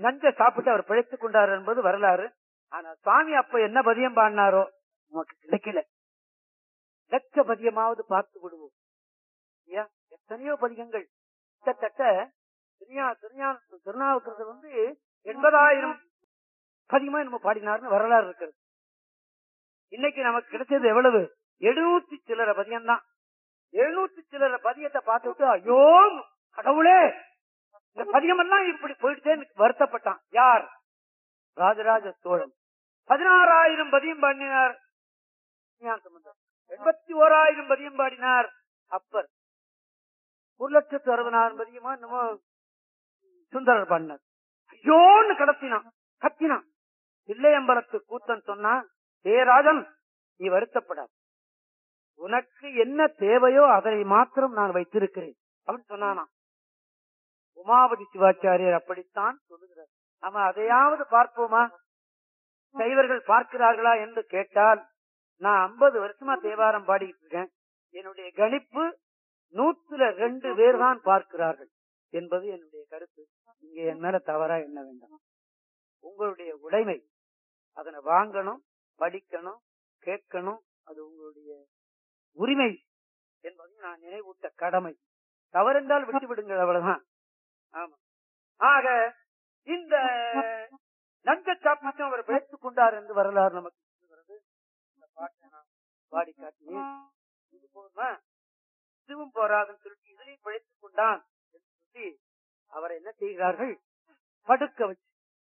நஞ்ச சாப்பிட்டு அவர் பிழைத்துக் கொண்டார் என்பது வரலாறு ஆனா சுவாமி அப்ப என்ன பதியம் பாடினாரோ நமக்கு கிடைக்கல லட்ச பதியமாவது பார்த்து விடுவோம் ஐயா எத்தனையோ பதிகங்கள் கிட்டத்தட்ட திருஞா திருஞா திருநாவுக்கரசர் வந்து எண்பதாயிரம் பதிகமா நம்ம பாடினார்னு வரலாறு இருக்கிறது இன்னைக்கு நமக்கு கிடைச்சது எவ்வளவு எழுநூத்தி சில்லற பதியம் தான் எழுநூத்தி சில்லற பதியத்தை பார்த்துட்டு ஐயோ கடவுளே இந்த பதியம் எல்லாம் இப்படி போயிடுச்சேன்னு வருத்தப்பட்டான் யார் ராஜராஜ சோழன் பதினாறாயிரம் பதியம் பாடினார் ஞானசம்பந்தர் எண்பத்தி ஓராயிரம் பதியம் பாடினார் அப்பர் ஒரு லட்சத்து அறுபதாயிரம் பதியமா நம்ம சுந்தரர் பாடினார் ஐயோன்னு கடத்தினான் கத்தினான் தில்லையம்பலத்து கூத்தன் சொன்னா ஏ ராஜன் நீ வருத்தப்படாது உனக்கு என்ன தேவையோ அதை மாத்திரம் நான் வைத்திருக்கிறேன் அப்படின்னு சொன்னானா உமாபதி சிவாச்சாரியர் அப்படித்தான் சொல்லுகிறார் நாம அதையாவது பார்ப்போமா சைவர்கள் பார்க்கிறார்களா என்று கேட்டால் நான் ஐம்பது வருஷமா தேவாரம் பாடிட்டு இருக்கேன் என்னுடைய கணிப்பு நூத்துல ரெண்டு பேர் தான் பார்க்கிறார்கள் என்பது என்னுடைய கருத்து இங்க என் மேல தவறா என்ன வேண்டாம் உங்களுடைய உடைமை அதனை வாங்கணும் படிக்கணும் கேட்கணும் அது உங்களுடைய உரிமை என்பதையும் நான் நினைவூட்ட கடமை தவறென்றால் விட்டு விடுங்கள் அவ்வளவுதான் ஆமா ஆக இந்த நஞ்ச சாப்பிட்டு அவர் பிழைத்துக் கொண்டார் என்று வரலாறு நமக்கு சொல்லுகிறது இந்த பாட்டை நான் பாடி காட்டினேன் இது போதுமா இதுவும் போராதுன்னு சொல்லிட்டு இதுலயும் பிழைத்துக் கொண்டான் என்று சொல்லி அவரை என்ன செய்கிறார்கள் படுக்க வச்சு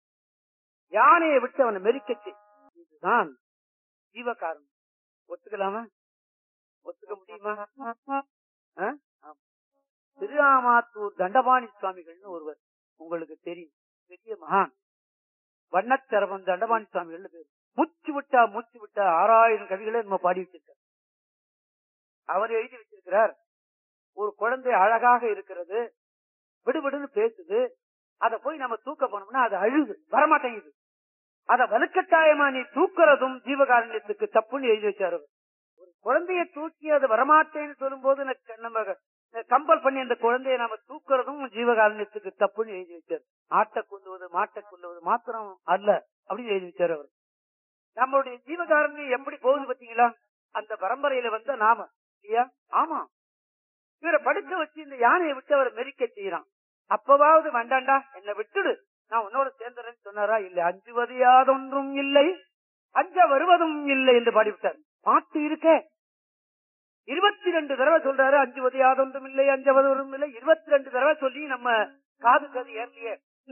யானையை விட்டு அவனை மெரிக்கச்சு இதுதான் ஜீவகாரணம் ஒத்துக்கலாமா ஒத்துக்க முடியுமா ஆ? ஆமா. திருஆமாத்தூர் தண்டபாணி சுவாமிகள்னு ஒருவர் உங்களுக்கு தெரியும் பெரிய மகான் வண்ணச்சரவன் தண்டபாணி சுவாமிகள் பேர் மூச்சு விட்டா மூச்சு விட்டா ஆறாயிரம் கவிகளை நம்ம பாடி வச்சிருக்கார் அவர் எழுதி வச்சிருக்கிறார் ஒரு குழந்தை அழகாக இருக்கிறது விடுவிடுன்னு பேசுது அதை போய் நம்ம தூக்க போனோம்னா அது அழுது வரமாட்டேங்குது அத வலுக்கட்டாயமா நீ தூக்குறதும் ஜீவகாரண்யத்துக்கு தப்புன்னு எழுதி வச்சாரு அவர். ஒரு குழந்தைய தூக்கி அது வரமாட்டேன்னு சொல்லும் போது நம்ம கம்பல் பண்ணி அந்த குழந்தைய நம்ம தூக்குறதும் ஜீவகாரண்யத்துக்கு தப்புன்னு எழுதி வச்சார் ஆட்டை கொல்லுவது மாட்டை கொல்லுவது மாத்திரம் அல்ல அப்படின்னு எழுதி வச்சார் அவர் நம்மளுடைய ஜீவகாரண்யம் எப்படி போகுது பாத்தீங்களா அந்த பரம்பரையில வந்த நாம இல்லையா ஆமா இவரை படுக்க வச்சு இந்த யானையை விட்டு அவரை மெரிக்க செய்யறான் அப்பவாவது வேண்டாண்டா என்னை விட்டுடு நான் உன்னோட சேர்ந்துறேன்னு சொன்னாரா இல்ல அஞ்சுவது யாதொன்றும் இல்லை அஞ்ச வருவதும் இல்லை என்று பாடிவிட்டார் பாட்டு இருக்க இருபத்தி ரெண்டு தடவை சொல்றாரு அஞ்சுவது யாதொன்றும் இல்லை அஞ்ச வருவதும் இல்லை இருபத்தி ரெண்டு தடவை சொல்லி நம்ம காது கது ஏறலையே